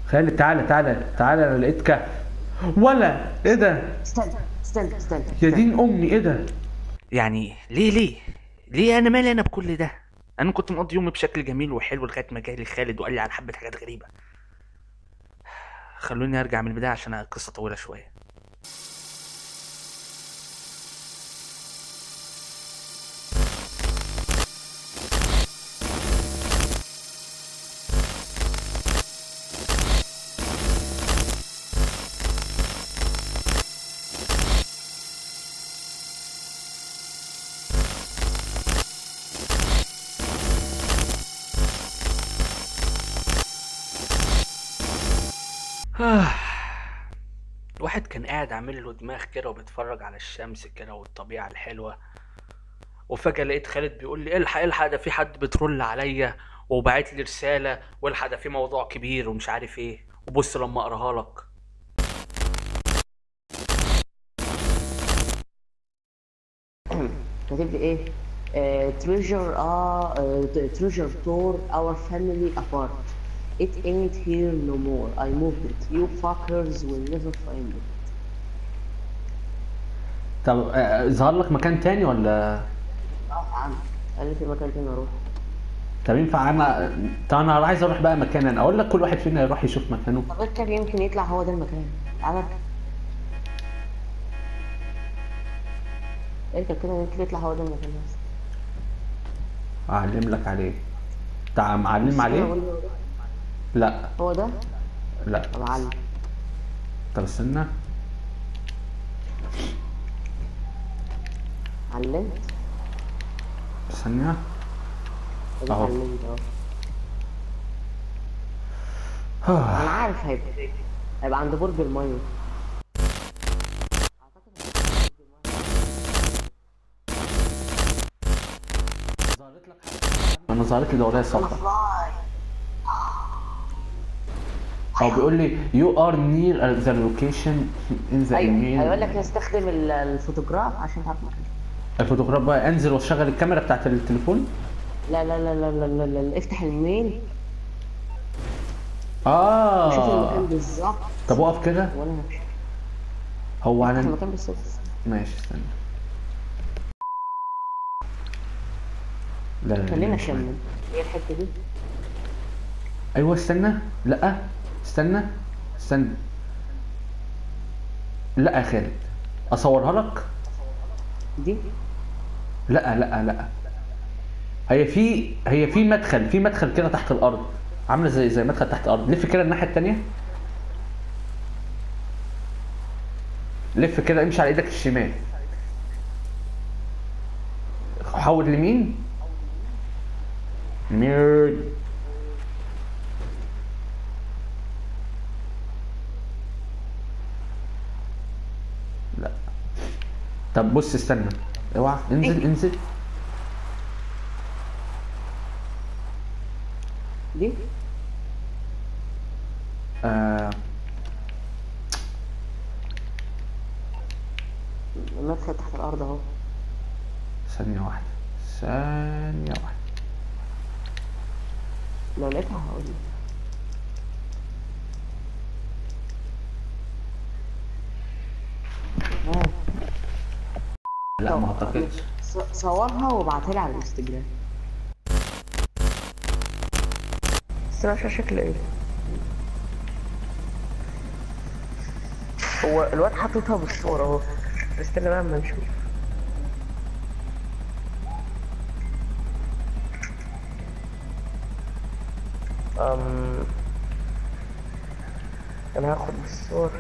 خالد تعالى تعالى تعالى انا لقيت كهف ولا ايه ده استنى استنى استنى يا استنى. دين امي ايه ده يعني ليه ليه ليه انا مالي انا بكل ده انا كنت مقضي يومي بشكل جميل وحلو لغايه ما جالي خالد وقال لي على حبه حاجات غريبه خلوني ارجع من البدايه عشان القصه طويله شويه الواحد كان قاعد عامل له دماغ كده وبيتفرج على الشمس كده والطبيعة الحلوة وفجأة لقيت خالد بيقول لي الحق الحق ده في حد بترول عليا وبعت لي رسالة والحق ده في موضوع كبير ومش عارف ايه وبص لما اقراها لك كاتب لي ايه آه، treasure اه آه، treasure tore our family apart it ain't here no more I moved it you fuckers will never find it طب آه، ظهر لك مكان تاني ولا اه عم قال لي في مكان تاني اروح طب ينفع انا طب انا عايز اروح بقى مكان انا اقول لك كل واحد فينا يروح يشوف مكانه طب اركب يمكن يطلع هو ده المكان تعالى اركب اركب كده يمكن يطلع هو ده المكان بس اعلم لك عليه تعال معلم أنا عليه أقول له لا هو ده لا طب علم طب استنى علمت ثانية أهو أهو. علمت اهو انا عارف هيبقى فين هيبقى عند برج المية انا ظهرت لي دورية صفراء هو بيقول لي you are near the location in the ايوه email هيقول لك استخدم ال- الفوتوغراف عشان تعرف مكانه الفوتوغراف بقى انزل واشغل الكاميرا بتاعت التليفون لا لا لا لا لا لا, لا, لا. افتح الميل شوف اه المكان بالظبط طب اقف كده وانا همشي هو افتح على المكان بالظبط ماشي استنى لا لا لا خلينا مش نكمل هي الحته دي ايوه استنى لا استنى استنى لا يا خالد اصورها لك دي لا لا لا هي في هي في مدخل في مدخل كده تحت الارض عامله زي زي مدخل تحت الارض لف كده الناحيه التانية لف كده امشي على ايدك الشمال حول لمين نيرد لا طب بص استنى اوعى انزل انزل دي آه المدخل تحت الارض اهو ثانية واحدة ثانية واحدة لو لقيتها هقول لك آه. لا ما اعتقدش ص- صورها وابعتها لي على الانستجرام بس انا مش عارف شكله ايه هو الواد حاططها بالصورة اهو استنى بقى اما نشوف أم... انا هاخد بالصور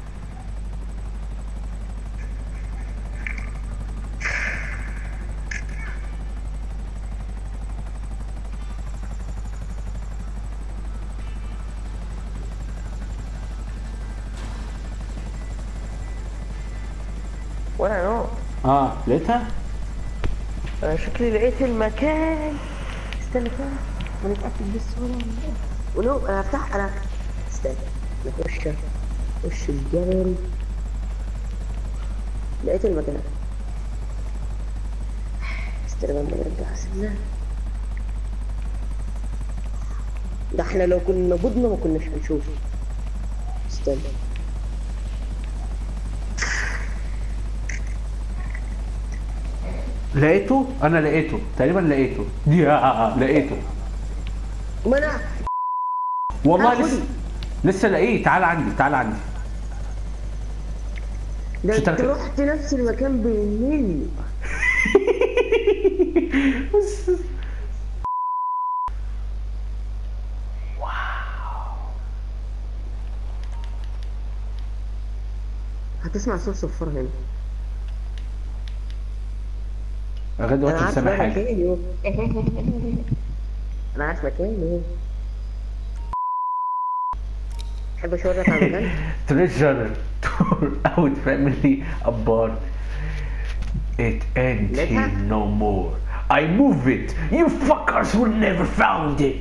وانا نو اه لقيتها انا شكلي لقيت المكان استنى كده ما نتاكد بالصوره ولو انا افتح انا استنى نخش نخش الجبل لقيت المكان استنى بقى نرجع سنة ده احنا لو كنا بدنا ما كناش هنشوفه استنى لقيته انا لقيته تقريبا لقيته يا لقيته ما انا والله آه، لسه خدي. لسه لاقيه تعال عندي تعال عندي ده مش انت ترك- رحت نفس المكان بالملي هتسمع صوت صفار هنا لغايه دلوقتي انا مش عارف سامع حاجه مكاني انا عارف مكاني تحب اشاورك على مكان treasure tore out family apart. It ain't Let here her- no more. I move it. You fuckers will never found it.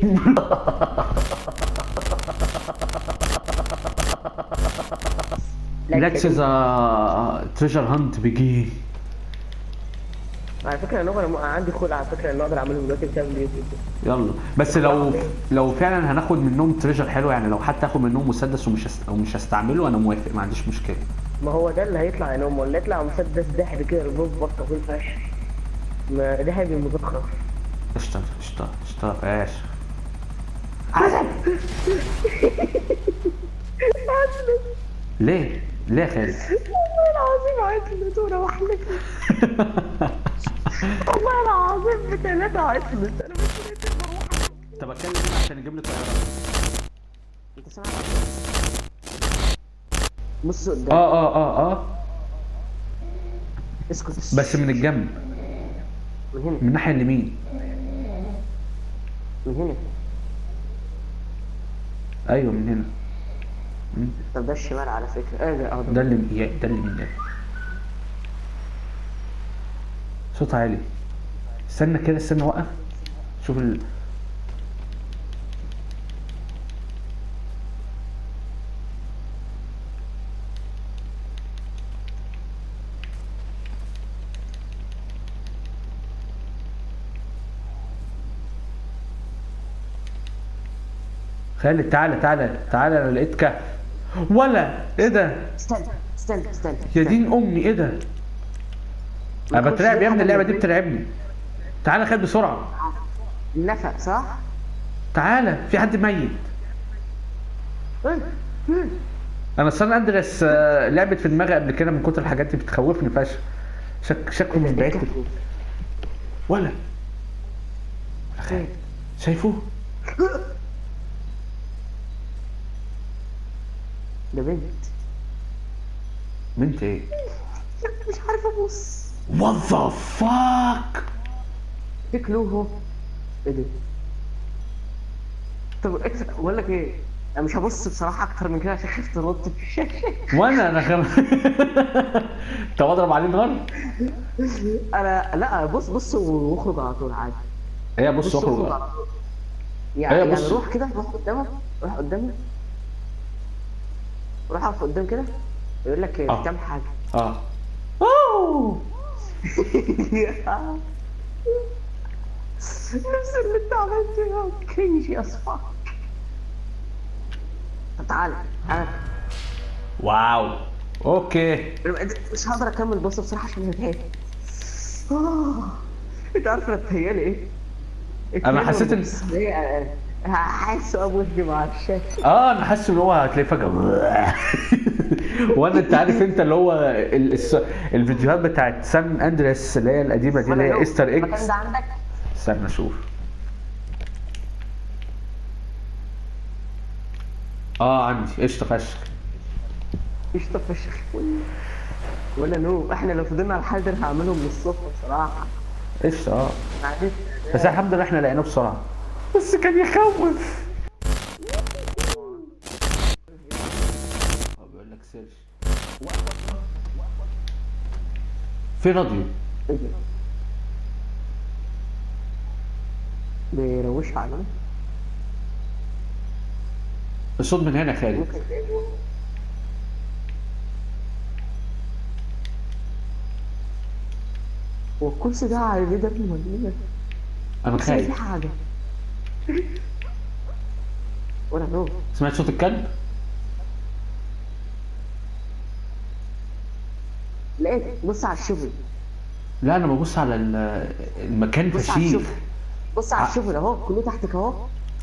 Let's the treasure hunt begin. على فكره انا انا عندي خلق على فكره ان اقدر اعمله دلوقتي بسبب اليوتيوب يلا بس لو لو فعلا هناخد منهم تريجر حلو يعني لو حتى اخد منهم مسدس ومش هست... ومش هستعمله انا موافق ما عنديش مشكله ما هو ده اللي هيطلع يا نوم ولا يطلع مسدس دحر كده رجوع بطه طويل فشخ ما ده هيبقى مزخرف قشطه قشطه قشطه فاش ليه؟ ليه يا خالد؟ والله العظيم عطلت وانا بحلف والله العظيم بثلاثة عطلت انا مش قادر اروح طب اتكلم مين عشان يجيب لي طياره؟ انت سامع بص قدام اه اه اه اه اسكت بس من الجنب من هنا من الناحيه اليمين من هنا ايوه من هنا طب ده الشمال على فكرة ايه ده اه ده اللي يا- ده اللي من ده صوت عالي استنى كده استنى وقف شوف ال... خالد تعالى تعالى تعالى انا لقيت كهف ولا ايه ده استنى استنى استنى يا دين امي ايه ده انا نخش بترعب يا ابني حاجة اللعبه دي من- بترعبني تعالى خالد بسرعه النفق صح؟ تعالى في حد ميت إيه؟ إيه؟ انا اصلا اندرس آه، لعبت في دماغي قبل كده من كتر الحاجات دي بتخوفني فشخ شك شكله من بعيد كده ولا يا خالد شايفه ده بنت بنت ايه مش عارف ابص وات ذا فاك في كلو اهو ايه ده؟ طب إيه- بقول لك ايه انا مش هبص بصراحة اكتر من كده عشان خفت انط في الشاشة وانا انا خم... طب اضرب عليه نار انا لا بص بص واخرج على طول عادي هي بص بص اخرج واخرج على طول يعني, أيوة، يعني بص. روح كده روح قدامك روح قدامك روح اقف قدام كده يقول لك آه. بتعمل حاجة اه اوه نفس اللي انت عملته كرينجي اصفر طب تعالى تعالى واو اوكي مش هقدر اكمل بص بصراحه عشان انا تعبت آه. انت عارف انا بتهيالي ايه؟ أنا حسيت إن- بص، هي- حاسس ابوظ مع الشاشه اه انا حاسس ان هو هتلاقيه فجاه وانا انت عارف انت اللي هو ال- الس- الفيديوهات بتاعت سان اندريس اللي هي القديمه دي اللي هي ايستر المكان ايجز ده عندك استنى اشوف اه عندي قشطه فشخ قشطه فشخ ولا- ولا نوم احنا لو فضلنا على الحال ده أنا هعملهم للصبح بصراحه قشطه اه معلش بس الحمد لله احنا لقيناه بسرعه بس كان يخوف بيقول لك سيرش في راديو ايه ده؟ بيروش علينا الصوت من هنا يا خالد ممكن تلاقيه جوه. هو الكرسي ده على ايه ده ابني ولا ايه؟ انا بس في خايف حاجة ولا نور سمعت صوت الكلب لقيت بص على الشغل لا انا ببص على ال- المكان بص على الشغل فشيخ بص على ع- الشغل اهو كله تحتك اهو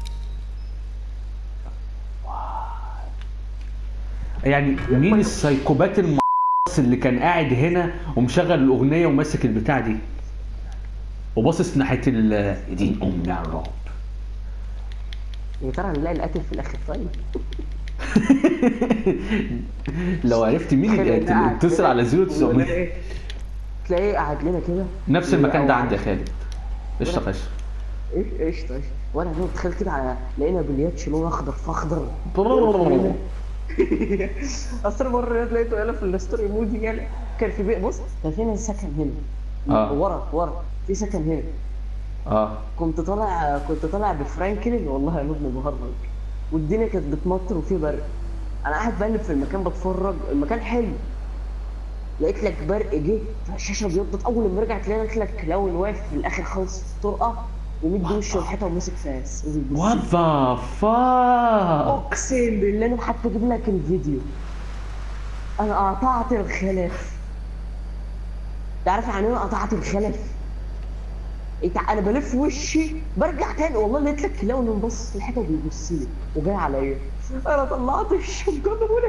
يعني مين السايكوبات الم اللي كان قاعد هنا ومشغل الاغنيه وماسك البتاع دي وباصص ناحيه ال دين ام يا رب يا ترى هنلاقي القاتل في الاخر طيب لو عرفت مين تخيل اللي إن قاعد اتصل كده على 0900 ونلاقي- تلاقيه قاعد لنا كده نفس المكان ده أو- عندي يا خالد قشطه فشخ ايش ايش طيب وانا هو تخيل كده على لقينا بلياتش لون اخضر في اخضر اصل مره لقيته يلا في الستوري مودي يلا كان في بيت بص كان في ناس سكن هنا آه. ورا ورا في سكن هنا اه كنت طالع كنت طالع بفرانكلين والله يا نجم بهرج والدنيا كانت بتمطر وفي برق انا قاعد بقلب في المكان بتفرج المكان حلو لقيت لك برق جه الشاشه ابيضت اول ما رجعت لقيت لك كلاون واقف في الاخر خالص في الطرقه ومدي وشه الحيطه وماسك فاس وبيبص. وات ذا فاك اقسم بالله انا حتى اجيب لك الفيديو انا قطعت الخلف تعرف يعني ايه انا قطعت الخلف انت انا بلف وشي برجع تاني والله لقيت لك كلاون مبص في الحيطه وبيبص لي وجاي عليا انا طلعت الشوت جن بقول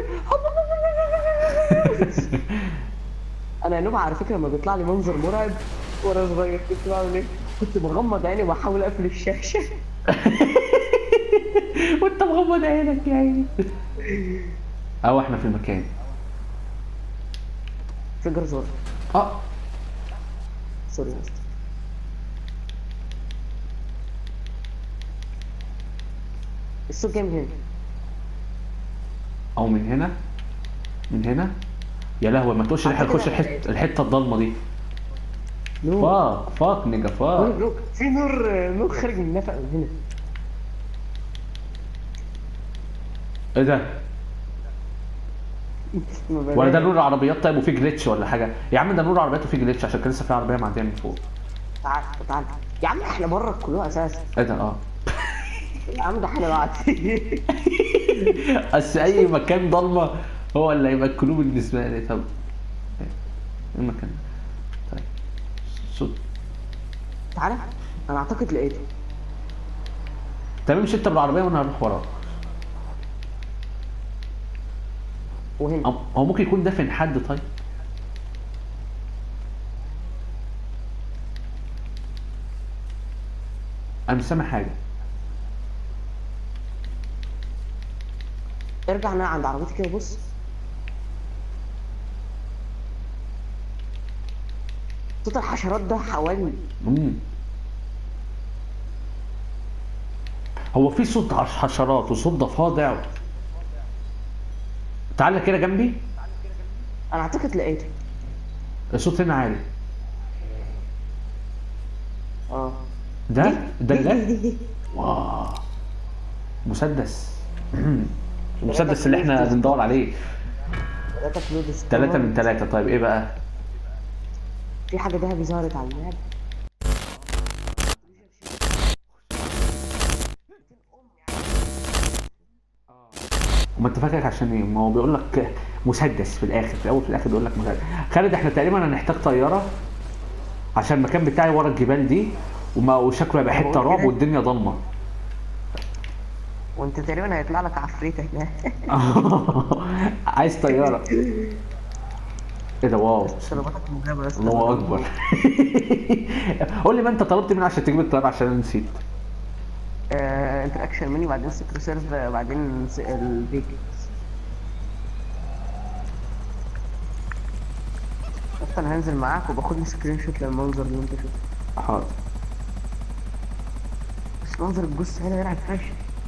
انا يا نوب على فكره لما بيطلع لي منظر مرعب وانا صغير كنت بعمل ايه؟ كنت بغمض عيني واحاول اقفل الشاشه وانت مغمض عينك يا عيني او احنا في المكان في جرزور اه سوري يا أسطى. الصوت جاي من هنا او من هنا من هنا يا لهوي ما تقولش ان احنا نخش الحته الحته الضلمه دي نور فاك فاك نيجا نور فاك نور في نور نور خارج من النفق من هنا ايه ده ما ولا ده بلاقي. نور العربيات طيب وفي جليتش ولا حاجه يا عم ده نور العربيات وفي جليتش عشان كان لسه في عربيه معديه من فوق تعال تعال يا عم احنا بره الكلوه اساسا ايه ده اه يا عم ده احنا بعدين بس اي مكان ضلمه هو اللي هيبقى الكلوب بالنسبه لي طب ايه المكان طيب صوت تعالى انا اعتقد لقيته تمام مش انت بالعربيه وانا هروح وراك وهنا أو- هو ممكن يكون دافن حد طيب انا مش سامع حاجه ارجع انا عند عربيتي كده بص صوت الحشرات ده حوالي مم. هو في صوت حش- حشرات وصوت ضفادع تعالى كده جنبي انا اعتقد لقيته الصوت هنا عالي اه ده ده دي- دي- اللاب دي- دي. واو مسدس المسدس اللي احنا بندور عليه ثلاثة كلودس ثلاثة من ثلاثة طيب ايه بقى؟ في حاجة دهبي ظهرت على الماب وما انت فاكرك عشان ايه؟ ما هو بيقول لك مسدس في الاخر في الاول في الاخر بيقول لك مسدس خالد احنا تقريبا هنحتاج طيارة عشان المكان بتاعي ورا الجبال دي وما وشكله هيبقى حتة بقول رعب كده. والدنيا ضلمة وانت تقريبا هيطلع لك عفريت هناك عايز طيارة ايه ده واو طلباتك مجابة يا اسطى. الله اكبر قول لي ما انت طلبت مني عشان تجيب الطيارة عشان انا نسيت آه، انتراكشن مني بعدين سكر سيرف بعدين س- الفيكنجز بس انا هنزل معاك وباخد لي سكرين شوت للمنظر اللي انت شفته حاضر بس منظر الجثة هنا يلعب فشخ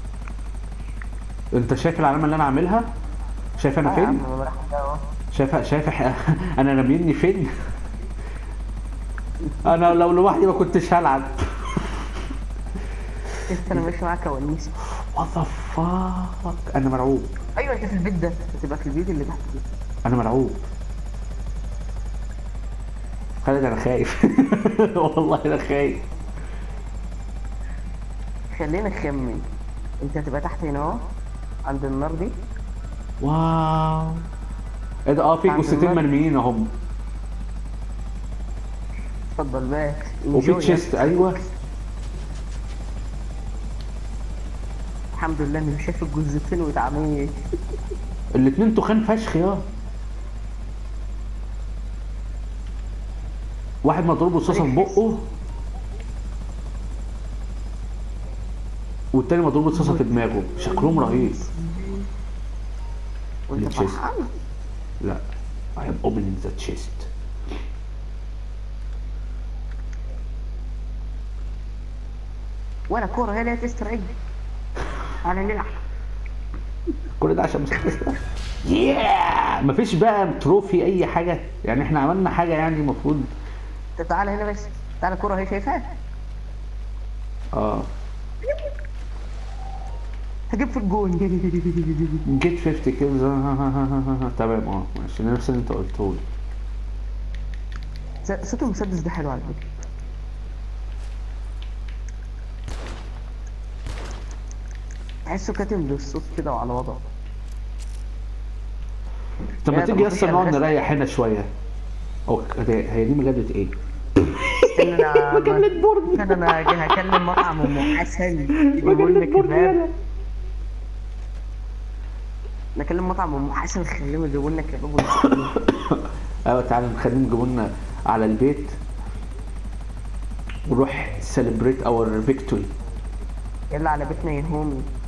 انت شايف العلامة اللي انا عاملها؟ شايف انا آه يا عم فين؟ انا رايح ده اهو شايف شايف ح- انا راميني فين؟ انا لو لوحدي ما كنتش هلعب انت انا ماشي معاك ونيس وات ذا فاك انا مرعوب ايوه انت في البيت ده هتبقى في البيت اللي تحت ده انا مرعوب خالد انا خايف والله انا خايف خلينا نخمن انت هتبقى تحت هنا اهو عند النار دي واو ايه ده اه في عند جثتين النار. مرميين اهم اتفضل بقى وفي enjoy. تشيست ايوه الحمد لله اني شايف الجزتين واتعمل الاتنين تخان فشخ يا واحد مضروب رصاصه في بقه والتاني مضروب رصاصه في دماغه شكلهم رهيب وانت التشيست. فرحان لا I am opening the chest ولا كوره هي اللي تسترعي على نلعب كل ده عشان مسدس ياه مفيش بقى تروفي اي حاجه يعني احنا عملنا حاجه يعني المفروض انت تعالى هنا بس تعالى كوره هي شايفاها اه هجيب في الجون جيت 50 كيلز تمام اه ماشي نفس اللي انت قلته لي س- صوت المسدس ده حلو على فكره تحسه كاتم للصوت كده وعلى وضعه طب ما يا تيجي طب اصلا مفيش نقعد ألغاز. نريح هنا شويه أو هي هي دي مجله ايه؟ استنى انا مجلة بورد. استنى انا جاي هكلم مطعم ام حسن يجيبوا لنا كباب نكلم مطعم ام حسن خليهم يجيبوا لنا كباب ونسويه. ايوه تعالى نخليهم يجيبوا لنا على البيت ونروح سيلبريت اور فيكتوري يلا على بيتنا يا هومي